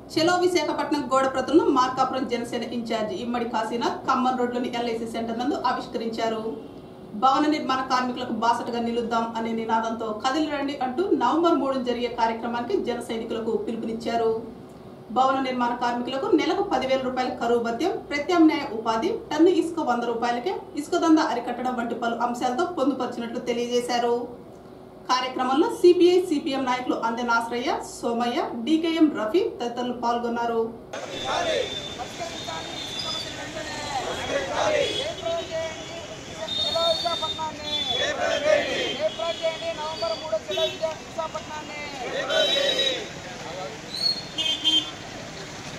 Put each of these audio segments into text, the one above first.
చెలో విశాఖపట్నం గోడ ప్రతులను మార్కాపురం జనసేన ఇన్ఛార్జ్ ఇమ్మడి కాశీనాథ్ ఖమ్మం రోడ్లోని ఎల్ఐసి సెంటర్ నందు ఆవిష్కరించారు భవన నిర్మాణ కార్మికులకు బాసటగా నిలుద్దాం అనే నినాదంతో కదిలి రండి అంటూ నవంబర్ మూడున జరిగే కార్యక్రమానికి జన సైనికులకు పిలుపునిచ్చారు భవన నిర్మాణ కార్మికులకు నెలకు పదివేల రూపాయల కరువు భత్యం ప్రత్యామ్నాయ ఉపాధి టన్ను ఇసుక వంద రూపాయలకే ఇసుక దందా అరికట్టడం వంటి పలు అంశాలతో పొందుపరిచినట్లు తెలియజేశారు కార్యక్రమంలో సిపిఐ సిపిఎం నాయకులు అందెనాశ్రయ్య సోమయ్య డికేఎం రఫీ తదితరులు పాల్గొన్నారు నవంబర్ మూడో జిల్లా విశాఖపట్నాన్ని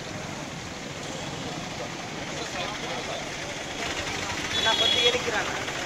నా కొద్దిగా ఎలికి రానా